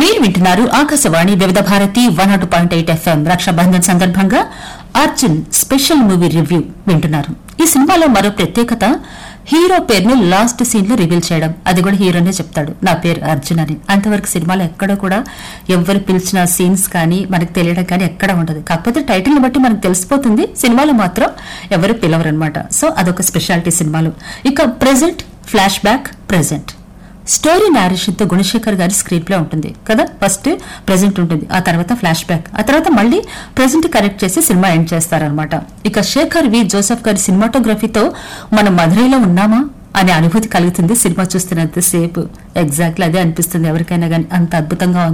మీరు వింటున్నారు Akashvani Vividh Bharati one not point eight FM Rakshabandhan సందర్భంగా అర్జున్ స్పెషల్ మూవీ రివ్యూ వింటున్నారు ఈ సినిమాలో మరో ప్రత్యేకత హీరో పేరుని లాస్ట్ సీన్ లో రివీల్ చేయడం అది కూడా హీరోనే చెప్తాడు నా పేరు అర్జున్ అని అంతవరకు సినిమాలో ఎక్కడ కూడా ఎవరు పిలిచిన సీన్స్ కానీ మనకు తెలియడం కానీ ఎక్కడ ఉండదు కాకపోతే టైటిల్ ని బట్టి మనకు తెలిసిపోతుంది సినిమాలో మాత్రం ఎవరు పిలవరు అనమాట సో అదొక స్పెషాలిటీ సినిమాలు ఇక present flash back present story narration తో గుణశేఖర్ గారి స్క్రీన్ ప్లే ఉంటుంది కదా ఫస్ట్ ప్రెసెంట్ ఉంటుంది ఆ తర్వాత ఫ్లాష్ బ్యాక్ ఆ తర్వాత మళ్ళీ ప్రెసెంట్ కరెక్ట్ చేసి సినిమా ఎండ్ చేస్తారనమాట ఇక శేఖర్ వి జోసెఫ్ గారి సినిమాటోగ్రఫీతో మనం మధురైలో ఉన్నామా అనే అనుభూతి కలుగుతుంది సినిమా చూస్తున్నంతసేపు ఎగ్జాక్ట్లీ అదే అనిపిస్తుంది ఎవరికైనా కానీ అంత అద్భుతంగా ఉంది